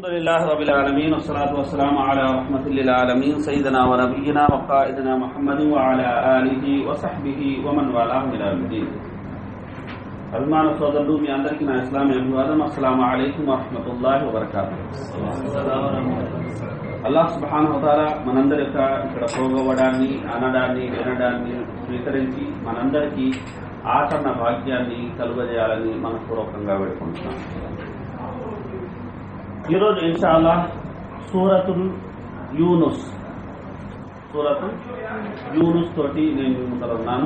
الحمد لله رب العالمين والصلاة والسلام على رحمة للعالمين سيدنا ونبينا وقائدنا محمد وعلى آله وصحبه ومن والاه إلى يوم الدين అభిమాన సోదరులు మీ అందరికీ నా ఇస్లామీ అభివాదం అస్సలం అయికం వరహమతుల్లాహి వబర్కాతు అల్లాహ్ సుబ్హాన్ హతారా మనందరి యొక్క ఇక్కడ పోగొవడాన్ని అనడాన్ని వినడాన్ని స్వీకరించి మనందరికీ ఆచరణ భాగ్యాన్ని కలుగజేయాలని మనపూర్వకంగా వేడుకుంటున్నాం ఈరోజు ఇన్షాల్లా సూరతుల్ యూనుస్ సూరతుల్ యూనుస్ తోటి నేను మీ ముందర ఉన్నాను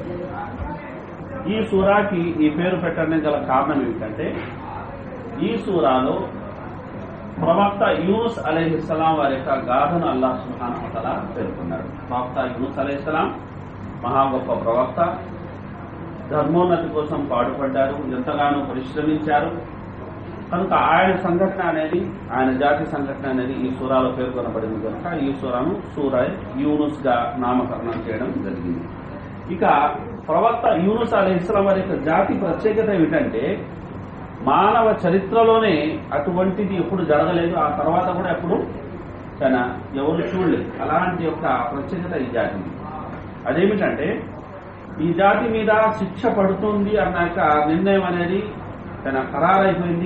ఈ సూరాకి ఈ పేరు పెట్టడానికి గల కారణం ఏమిటంటే ఈ సూరాలో ప్రవక్త యూనుస్ అలైహిస్సలాం వారి యొక్క గాథను అల్లాహ్ సుహానహతల పేర్కొన్నాడు ప్రవక్త యూనుస్ అలైహిస్సలాం మహా గొప్ప ప్రవక్త ధర్మోన్నతి కోసం పాటుపడ్డారు ఎంతగానో పరిశ్రమించారు కనుక ఆయన సంఘటన అనేది ఆయన జాతి సంఘటన అనేది ఈ సూరాలో పేర్కొనబడింది కనుక ఈ సూరాను సూర యూనుస్ గా నామకరణం చేయడం జరిగింది ఇక ప్రవక్త యూనుస్ అలీ ఇస్లాం వారి యొక్క జాతి ప్రత్యేకత ఏమిటంటే మానవ చరిత్రలోనే అటువంటిది ఎప్పుడు జరగలేదు ఆ తర్వాత కూడా ఎప్పుడు తన ఎవరు చూడలేదు అలాంటి యొక్క ప్రత్యేకత ఈ జాతికి అదేమిటంటే ఈ జాతి మీద శిక్ష పడుతుంది అన్నాక నిర్ణయం అనేది తన ఖరారైపోయింది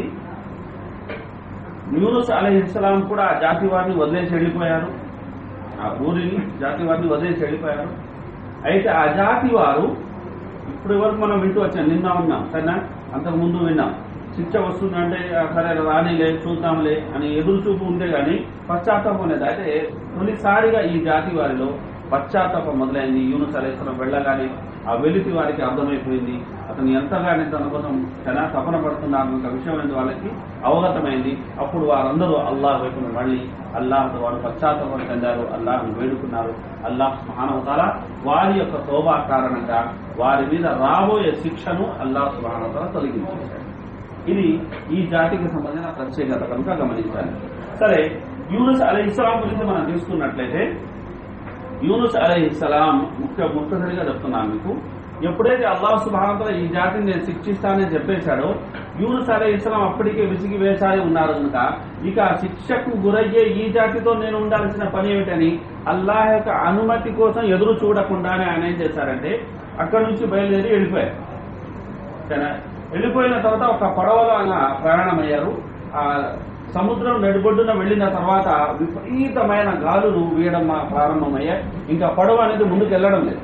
యూనుస్ అలహిస్లాం కూడా ఆ జాతి వారిని వదిలేసి వెళ్ళిపోయారు ఆ ఊరిని జాతి వారిని వదిలేసి వెళ్ళిపోయారు అయితే ఆ జాతి వారు ఇప్పుడు వరకు మనం వింటూ వచ్చాం నిన్న ఉన్నాం సరేనా అంతకు ముందు విన్నాం శిక్ష వస్తుందంటే ఆ, సరే రానిలే చూద్దాంలే అని ఎదురు చూపు ఉంటే గాని పశ్చాత్తాపం అనేది అయితే తొలిసారిగా ఈ జాతి వారిలో పశ్చాత్తాపం మొదలైంది యూనుస్ అలేశ్వరం వెళ్ళగానే ఆ వెలితి వారికి అర్థమైపోయింది అతను ఎంతగానే తన కోసం చాలా తపన పడుతున్నారు అన్న విషయం అనేది వాళ్ళకి అవగతమైంది అప్పుడు వారందరూ అల్లాహ్ వైపున మళ్ళీ అల్లాహ్ వారు పశ్చాత్తాపం చెందారు అల్లాహ్ను వేడుకున్నారు అల్లాహ్ సుహానవతాల వారి యొక్క తోబా కారణంగా వారి మీద రాబోయే శిక్షను అల్లాహ్ సుహానవతాల తొలగించేశాడు ఇది ఈ జాతికి సంబంధించిన ప్రత్యేకత కనుక గమనించాలి సరే యూనుస్ అలీ ఇస్లాం గురించి మనం తీసుకున్నట్లయితే యూనుస్ అలీ ఇస్లాం ముఖ్య ముఖ్యసరిగా చెప్తున్నాను మీకు ఎప్పుడైతే అల్లాహ్ సుబానంతో ఈ జాతిని నేను శిక్షిస్తానని చెప్పేశాడో యూనుస్ అలీ ఇస్లాం అప్పటికే విసిగి వేసారి ఉన్నారు కనుక ఇక శిక్షకు గురయ్యే ఈ జాతితో నేను ఉండాల్సిన పని ఏమిటని అల్లాహ్ యొక్క అనుమతి కోసం ఎదురు చూడకుండానే ఆయన ఏం చేశారంటే అక్కడి నుంచి బయలుదేరి వెళ్ళిపోయారు సరే వెళ్ళిపోయిన తర్వాత ఒక పడవలో ఆయన ప్రయాణమయ్యారు ఆ సముద్రం నడిబొడ్డున వెళ్ళిన తర్వాత విపరీతమైన గాలులు వీయడం ప్రారంభమయ్యాయి ఇంకా పడవ అనేది ముందుకు వెళ్ళడం లేదు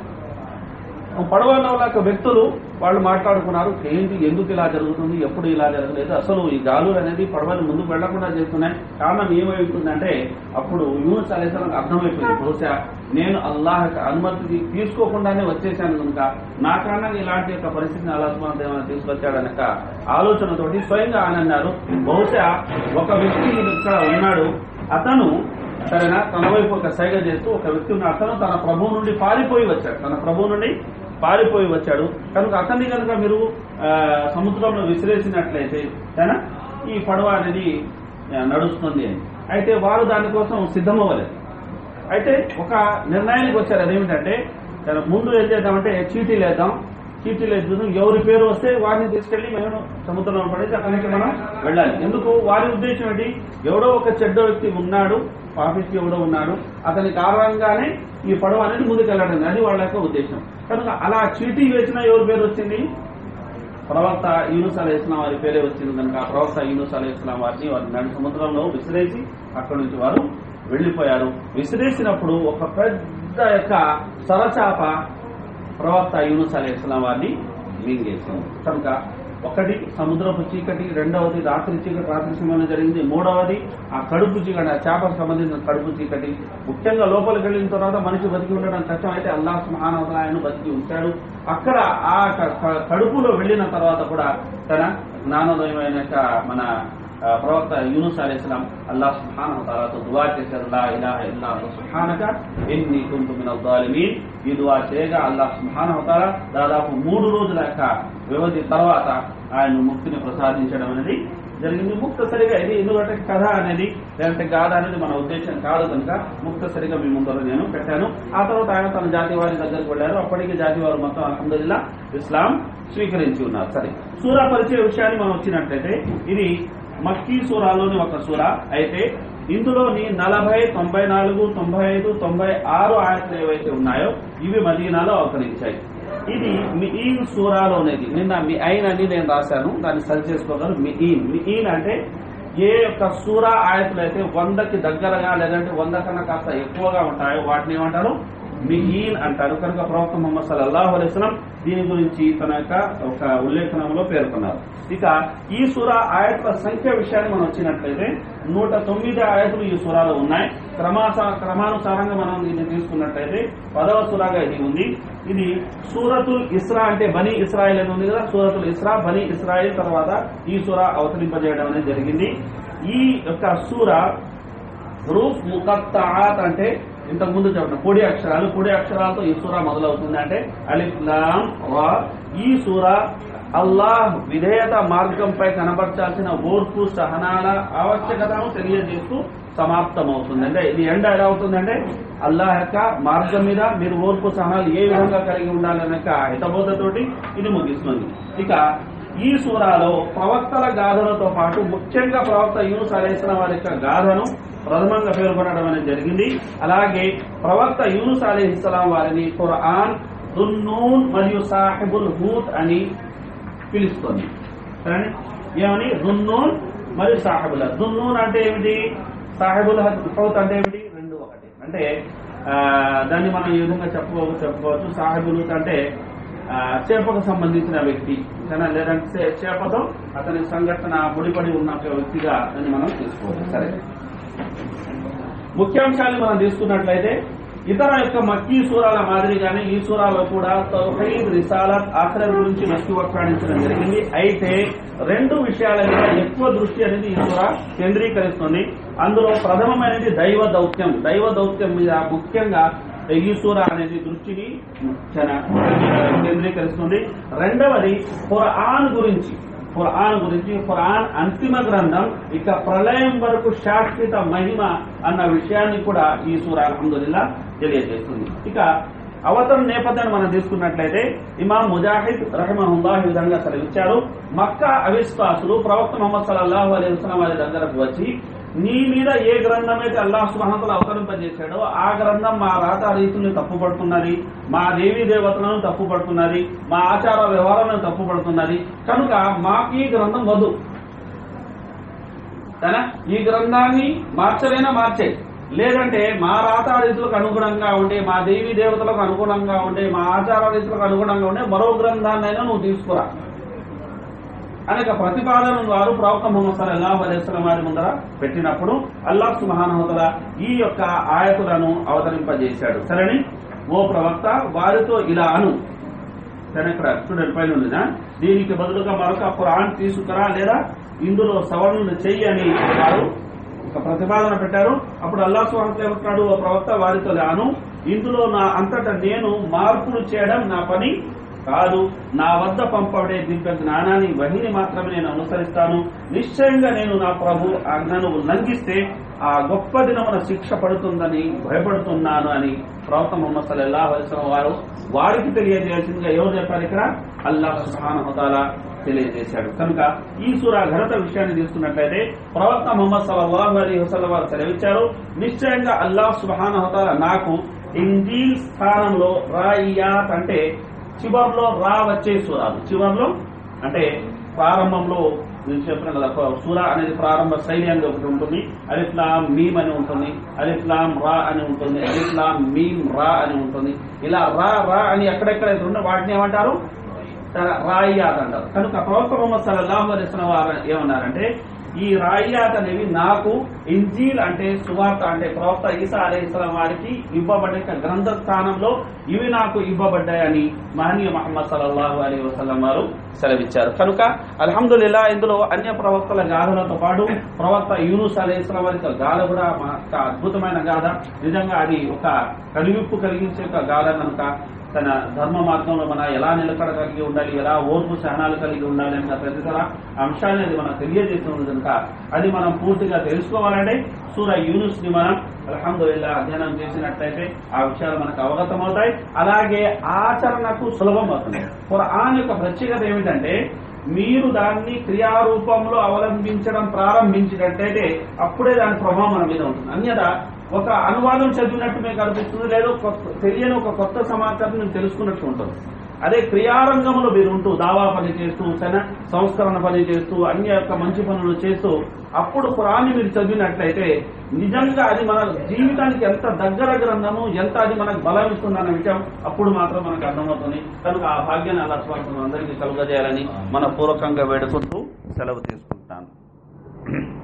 పడవలో ఉన్న వ్యక్తులు వాళ్ళు మాట్లాడుకున్నారు ఏంటి ఎందుకు ఇలా జరుగుతుంది ఎప్పుడు ఇలా జరగలేదు అసలు ఈ గాలులు అనేది పడవని ముందుకు వెళ్లకుండా చేస్తున్నాయి కారణం ఏమైతుందంటే అప్పుడు యూనిస్ అలేసలకు అర్థమైపోయింది బహుశా నేను అల్లాహ్ యొక్క అనుమతి తీసుకోకుండానే వచ్చేసాను కనుక నా కారణంగా ఇలాంటి యొక్క పరిస్థితిని అల్లాహ్ దేవన తీసుకొచ్చాడని యొక్క ఆలోచనతోటి స్వయంగా ఆయన అన్నారు బహుశా ఒక వ్యక్తి ఇక్కడ ఉన్నాడు అతను సరేనా తన వైపు ఒక సైగ చేస్తూ ఒక వ్యక్తి ఉన్న అతను తన ప్రభువు నుండి పారిపోయి వచ్చాడు తన ప్రభువు నుండి పారిపోయి వచ్చాడు కనుక అతన్ని కనుక మీరు ఆ, సముద్రంలో విసిరేసినట్లయితే సరేనా ఈ పడవ అనేది ఆ, నడుస్తుంది అని అయితే వారు దానికోసం సిద్ధమవ్వలేదు అయితే ఒక నిర్ణయానికి వచ్చారు అదేమిటంటే సరే, ముందు ఏం చేద్దామంటే చీటీ లేద్దాం చీటీ లేదు ఎవరి పేరు వస్తే వారిని తీసుకెళ్లి మేము సముద్రంలో పడేసి అక్కడికి మనం వెళ్ళాలి ఎందుకు వారి ఉద్దేశం ఏంటి ఎవడో ఒక చెడ్డ వ్యక్తి ఉన్నాడు పాపిస్ట్ ఎవడో ఉన్నాడు అతని కారణంగానే ఈ పడవ అనేది ముందుకు వెళ్ళడం అది వాళ్ళ యొక్క ఉద్దేశం కనుక అలా చీటీ వేసిన ఎవరి పేరు వచ్చింది ప్రవక్త యూనుస్ అలీ ఇస్లాం వారి పేరే వచ్చింది కనుక ఆ ప్రవక్త యూనుస్ అలీ ఇస్లాం వారిని వారి నడి సముద్రంలో విసిరేసి అక్కడి నుంచి వారు వెళ్లిపోయారు విసిరేసినప్పుడు ఒక పెద్ద యొక్క సరచాప ప్రవక్త యూనుస్ అలీ ఇస్లాం వారిని మింగేసింది కనుక ఒకటి సముద్రపు చీకటి రెండవది రాత్రి చీకటి రాత్రి సమయంలో జరిగింది మూడవది ఆ కడుపు చీకటి ఆ చేపకు సంబంధించిన కడుపు చీకటి ముఖ్యంగా లోపలికి వెళ్ళిన తర్వాత మనిషి బతికి ఉండడం కష్టం అయితే అల్లాహ్ సుహానవతల ఆయన బతికి ఉంచాడు అక్కడ ఆ క- క- కడుపులో వెళ్ళిన తర్వాత కూడా తన జ్ఞానోదయమైన యొక్క మన ఆ, ప్రవక్త యూనుస్ అలైహిస్సలాం అల్లాహ్ సుబ్హానహు తాలాతో దువా చేశారు లా ఇలాహ ఇల్లా అంత సుబ్హానక ఇన్ని కుంతు మినల్ జాలిమీన్ ఈ దువా చేయగా అల్లాహ్ సుబ్హానహు తాలా దాదాపు మూడు రోజుల యొక్క వ్యవధి తర్వాత ఆయన ముక్తిని ప్రసాదించడం అనేది జరిగింది ముక్తసరిగా ఇది ఎందుకంటే కథ అనేది లేదంటే గాథ అనేది మన ఉద్దేశం కాదు కనుక ముక్తసరిగా మీ ముందర నేను పెట్టాను ఆ తర్వాత ఆయన తన జాతి వారి దగ్గరికి వెళ్ళారు అప్పటికి జాతి వారు మొత్తం అల్హమ్దుల్లా ఇస్లాం స్వీకరించి ఉన్నారు సరే సూరా పరిచయ విషయాన్ని మనం వచ్చినట్లయితే ఇది మక్కీ సూరాలోని ఒక సూర అయితే ఇందులోని నలభై తొంభై నాలుగు తొంభై ఐదు తొంభై ఆరు ఆయతలు ఏవైతే ఉన్నాయో ఇవి మదీనాలో అవతరించాయి ఇది మిఈన్ సూరాలోనేది నిన్న మీ ఐన్ అని నేను రాశాను దాన్ని సరి చేసుకోగలరు మిఈన్ మిఈన్ అంటే ఏ యొక్క సూరా ఆయతులు అయితే వందకి దగ్గరగా లేదంటే వంద కన్నా కాస్త ఎక్కువగా ఉంటాయో వాటిని ఏమంటారు మిఈన్ అంటారు కనుక ప్రవక్త ముహమ్మద్ సల్లల్లాహు అలైహి వసల్లం దీని గురించి తన యొక్క ఒక ఉల్లేఖనంలో పేర్కొన్నారు ఇక ఈ సూరా ఆయతుల సంఖ్య విషయాన్ని మనం వచ్చినట్లయితే నూట తొమ్మిది ఆయతులు ఈ సూరాలో ఉన్నాయి క్రమాస క్రమానుసారంగా మనం దీన్ని తీసుకున్నట్లయితే పదవ సూరాగా ఇది ఉంది ఇది సూరతుల్ ఇస్రా అంటే బనీ ఇస్రాయిల్ అని ఉంది కదా సూరతుల్ ఇస్రా బనీ ఇస్రాయిల్ తర్వాత ఈ సూర అవతరింపజేయడం అనేది జరిగింది ఈ యొక్క సూర రూఫ్ ముకత్తాత్ అంటే ఇంతకు ముందు చెప్పిన పొడి అక్షరాలు పొడి అక్షరాలతో ఈ సూర మొదలవుతుంది అంటే అలిఫ్ లామ్ రా ఈ సూర అల్లాహ్ విధేయత మార్గంపై కనబర్చాల్సిన ఓర్పు సహనాల ఆవశ్యకతను తెలియజేస్తూ సమాప్తమవుతుంది అంటే ఇది ఎండ ఎలా అవుతుందంటే అల్లాహ్ యొక్క మార్గం మీద మీరు ఓర్పు సహనాలు ఏ విధంగా కలిగి ఉండాలనే యొక్క హితబోధతోటి ఇది ముగిస్తుంది ఇక ఈ సూరాలో ప్రవక్తల గాథలతో పాటు ముఖ్యంగా ప్రవక్త యూనుస్ అలైసిన వారి యొక్క గాథను ప్రథమంగా పేర్కొనడం అనేది జరిగింది అలాగే ప్రవక్త యూనుస్ అలీహిస్లాం వారిని ఖురాన్ దున్నూన్ మరియు సాహిబుల్ హూద్ అని పిలుస్తుంది సరే ఏమని దున్నూన్ మరియు సాహిబుల్ హద్. దున్నూన్ అంటే ఏమిటి సాహిబుల్ హద్ హౌత్ అంటే ఏమిటి రెండు ఒకటి అంటే ఆ, దాన్ని మనం ఈ విధంగా చెప్పుకోవచ్చు చెప్పుకోవచ్చు సాహిబుల్ హుద్ అంటే ఆ, చేపకు సంబంధించిన వ్యక్తి కానీ లేదంటే చే- చేపతో అతని సంఘటన ముడిపడి ఉన్న ఒక వ్యక్తిగా దాన్ని మనం తీసుకోవచ్చు సరే ముఖ్యాంశాన్ని మనం తీసుకున్నట్లయితే ఇతర యొక్క మక్కీ సూరాల మాదిరిగానే ఈ సూరాలో కూడా తౌహీద్ రిసాలత్ ఆఖరి గురించి నష్టి వక్రాడించడం జరిగింది అయితే రెండు విషయాల మీద ఎక్కువ దృష్టి అనేది ఈ సూర కేంద్రీకరిస్తుంది అందులో ప్రథమమైనది దైవ దౌత్యం దైవ దౌత్యం మీద ముఖ్యంగా ఈ సూర అనేది దృష్టిని చాలా కేంద్రీకరిస్తుంది రెండవది ఖురాన్ గురించి ఖురాన్ గురించి ఖురాన్ అంతిమ గ్రంథం ఇక ప్రళయం వరకు శాశ్వత మహిమ అన్న విషయాన్ని కూడా ఈ సూర అల్హమ్దుల్లా తెలియజేస్తుంది ఇక అవతరణ నేపథ్యాన్ని మనం తీసుకున్నట్లయితే ఇమాం ముజాహిద్ రహమహుల్లా ఈ విధంగా సెలవిచ్చారు మక్కా అవిశ్వాసులు ప్రవక్త ముహమ్మద్ సల్లల్లాహు అలైహి వసల్లం వారి దగ్గరకు వచ్చి నీ మీద ఏ గ్రంథం అయితే అల్లాహ్ సుబ్హానహు అవతరింపజేశాడో ఆ గ్రంథం మా రాత రీతుల్ని తప్పుపడుతున్నది మా దేవీ దేవతలను తప్పుపడుతున్నది మా ఆచార వ్యవహారాలను తప్పుపడుతున్నది కనుక మాకు ఈ గ్రంథం వద్దు సరేనా ఈ గ్రంథాన్ని మార్చలేనా మార్చే లేదంటే మా రాత రీతులకు అనుగుణంగా ఉండే మా దేవీ దేవతలకు అనుగుణంగా ఉండే మా ఆచార రీతులకు అనుగుణంగా ఉండే మరో గ్రంథాన్నైనా నువ్వు తీసుకురా అనేక ప్రతిపాదన వారు ప్రవక్త ముహమ్మద్ సల్లల్లాహు అలైహి వసల్లం వారి ముందర పెట్టినప్పుడు అల్లాహ్ సుబ్హానహువతల ఈ యొక్క ఆయతులను అవతరింపజేశాడు సరేని ఓ ప్రవక్త వారితో ఇలా అను సరే ఇక్కడ చూడండి పైన ఉందినా దీనికి బదులుగా మరొక ఖురాన్ తీసుకురా లేదా ఇందులో సవరణలు చెయ్యి అని వారు ఒక ప్రతిపాదన పెట్టారు అప్పుడు అల్లాహ్ సుబ్హానహు ఏమంటున్నాడు ఓ ప్రవక్త వారితో లాను ఇందులో నా అంతటా నేను మార్పులు చేయడం నా పని కాదు నా వద్ద పంపబడే దివ్య జ్ఞానాన్ని వహిని మాత్రమే నేను అనుసరిస్తాను నిశ్చయంగా నేను నా ప్రభు ఆజ్ఞను ఉల్లంఘిస్తే ఆ గొప్ప దినమున శిక్ష పడుతుందని భయపడుతున్నాను అని ప్రవక్త ముహమ్మద్ సల్లల్లాహు అలైహి వసల్లం వారు వారికి తెలియజేయాల్సిందిగా ఎవరు చెప్పారు ఇక్కడ అల్లాహ్ సుబ్హానహు వతాలా తెలియజేశాడు కనుక ఈ సూరా ఘనత విషయాన్ని తీసుకున్నట్లయితే ప్రవక్త ముహమ్మద్ సల్లల్లాహు అలైహి వసల్లం వారు సెలవిచ్చారు నిశ్చయంగా అల్లాహ్ సుబ్హానహు వతాలా నాకు ఇంజీల్ స్థానంలో రాయియాత్ అంటే చివర్లో రా వచ్చే సూరాలు చివర్లో అంటే ప్రారంభంలో నేను చెప్పిన కదా ఒక సూర అనేది ప్రారంభ శైలి అనేది ఒకటి ఉంటుంది అలిఫ్లాం మీమ్ అని ఉంటుంది అలిఫ్లాం రా అని ఉంటుంది అలిఫ్లాం మీమ్ రా అని ఉంటుంది ఇలా రా రా అని ఎక్కడెక్కడైతే ఉంటే వాటిని ఏమంటారు రాయియాత్ అంటారు కనుక ప్రవక్త మొహమ్మద్ సల్లల్లాహు అలైహి వసల్లం వారు ఏమన్నారంటే ఈ రాయియాత్ అనేవి నాకు ఇంజీల్ అంటే సువార్త అంటే ప్రవక్త ఈసా అలైహిస్సలాం వారికి ఇవ్వబడ్డ యొక్క గ్రంథ స్థానంలో ఇవి నాకు ఇవ్వబడ్డాయని మహనీయ మహమ్మద్ సల్లల్లాహు అలైహి వసల్లం వారు సెలవిచ్చారు కనుక అల్హమ్దుల్లా ఇందులో అన్య ప్రవక్తల గాథలతో పాటు ప్రవక్త యూనుస్ అలైహిస్సలాం వారి యొక్క గాథ కూడా మా- ఒక అద్భుతమైన గాథ నిజంగా అది ఒక కనువిప్పు కలిగించే ఒక గాథ కనుక తన ధర్మ మార్గంలో మన ఎలా నిలకడ కలిగి ఉండాలి ఎలా ఓర్పు సహనాలు కలిగి ఉండాలి అన్న తదితర అంశాన్ని అది మనకు తెలియజేస్తుంది కనుక అది మనం పూర్తిగా తెలుసుకోవాలంటే సూర యూనుస్ ని మనం అల్హమ్దుల్లా అధ్యయనం చేసినట్లయితే ఆ విషయాలు మనకు అవగతం అవుతాయి అలాగే ఆచరణకు సులభం అవుతుంది ఖురాన్ యొక్క ప్రత్యేకత ఏమిటంటే మీరు దాన్ని క్రియారూపంలో అవలంబించడం ప్రారంభించినట్టయితే అప్పుడే దాని ప్రభావం మన మీద ఉంటుంది అన్యదా ఒక అనువాదం చదివినట్టు మీకు అనిపిస్తుంది లేదా కొత్త తెలియని ఒక కొత్త సమాచారం మీరు తెలుసుకున్నట్టు ఉంటుంది అదే క్రియారంగంలో మీరు ఉంటూ దావా పని చేస్తూ సన సంస్కరణ పని చేస్తూ అన్ని యొక్క మంచి పనులు చేస్తూ అప్పుడు ఖురాన్ని మీరు చదివినట్లయితే నిజంగా అది మన జీవితానికి ఎంత దగ్గర గ్రంథము ఎంత అది మనకు బలం ఇస్తుందన్న విషయం అప్పుడు మాత్రం మనకు అర్థమవుతుంది కనుక ఆ భాగ్యాన్ని అలా స్వార్థం అందరికీ కలుగజేయాలని మన పూర్వకంగా వేడుకుంటూ సెలవు తీసుకుంటాను